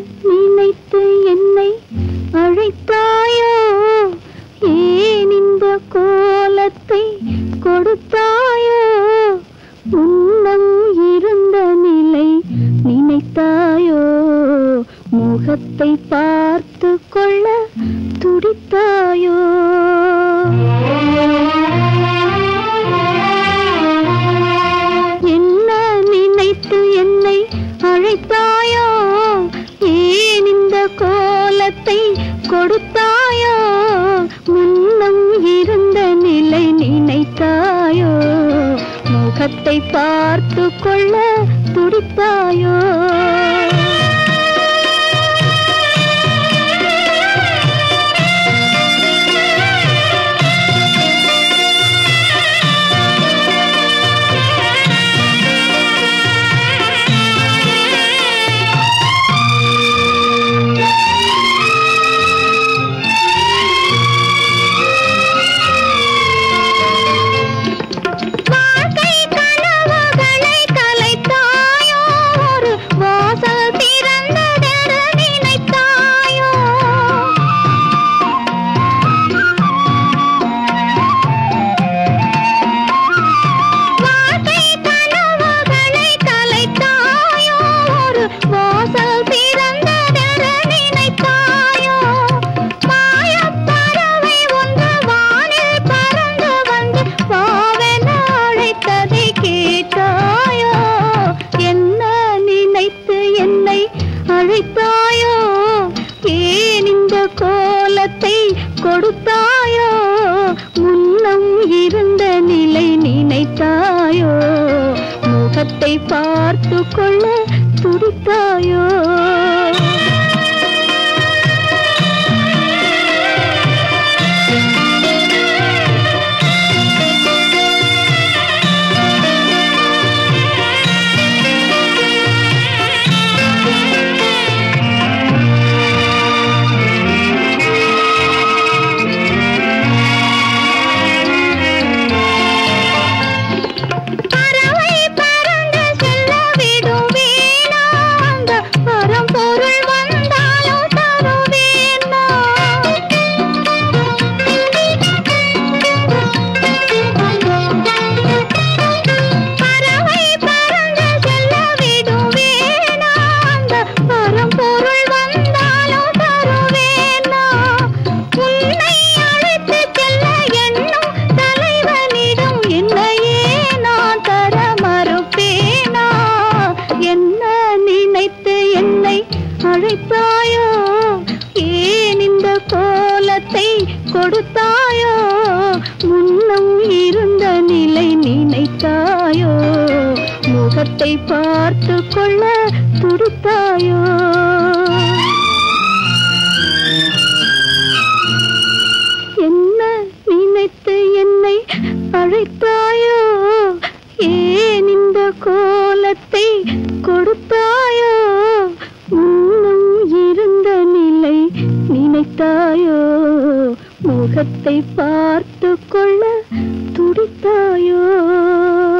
நினைத்து என்னை அழைத்தாயோ ஏன் இந்த கோலத்தை கொடுத்தாயோ முன்னம் இருந்த நிலை நினைத்தாயோ முகத்தை பார்த்து கொள்ள துடித்தாயோ என்ன நினைத்து என்னை அழைத்தாயோ ஏன் இந்த கோலத்தை கொடுத்தாயோ முன்னம் இருந்த நிலை நினைத்தாயோ முகத்தை பார்த்து கொள்ள துடித்தாயோ வாழ்க்கை கனவுகளை கலைத்தாயோ ஒரு வாசல் திறந்ததென நினைத்தாயோ வாழ்க்கை கனவுகளை கலைத்தாயோ ஒரு வாசல் திறந்ததென நினைத்தாயோ மாயப் பறவை ஒன்று வானில் பறந்து வந்து வாவென அழைத்ததை கேட்டாயோ என்ன நினைத்து என்னை அழைத்தாயோ ஏன் இந்த கோலத்தை கொடுத்தாயோ முன்னம் இருந்த நிலை நினைத்தாயோ முகத்தை பார்த்து கொள்ள துடித்தாயோ பறவை பறந்து செல்ல விடுவேனா அந்த பரம்பொருள் வந்தாலும் தருவேனா பறவை பறந்து செல்ல விடுவேனா அந்த பரம்பொருள் வந்தாலும் தருவேனா உன்னை அழைத்து செல்ல எண்ணும் தலைவனிடம் என்னையே நான் தர மறுப்பேனா என்ன நினைத்து என்னை அழைத்தாயோ ஏன் இந்த கோலத்தை கொடுத்தாயோ முன்னம் இருந்த நிலை நினைத்தாயோ முகத்தை பார்த்து கொள்ள துடித்தாயோ என்ன நினைத்து என்னை அழைத்தாயோ ஏன் இந்த கோலத்தை கொடுத்தாயோ முன்னம் இருந்த நிலை நினைத்தாயோ முகத்தை பார்த்து கொள்ள துடித்தாயோ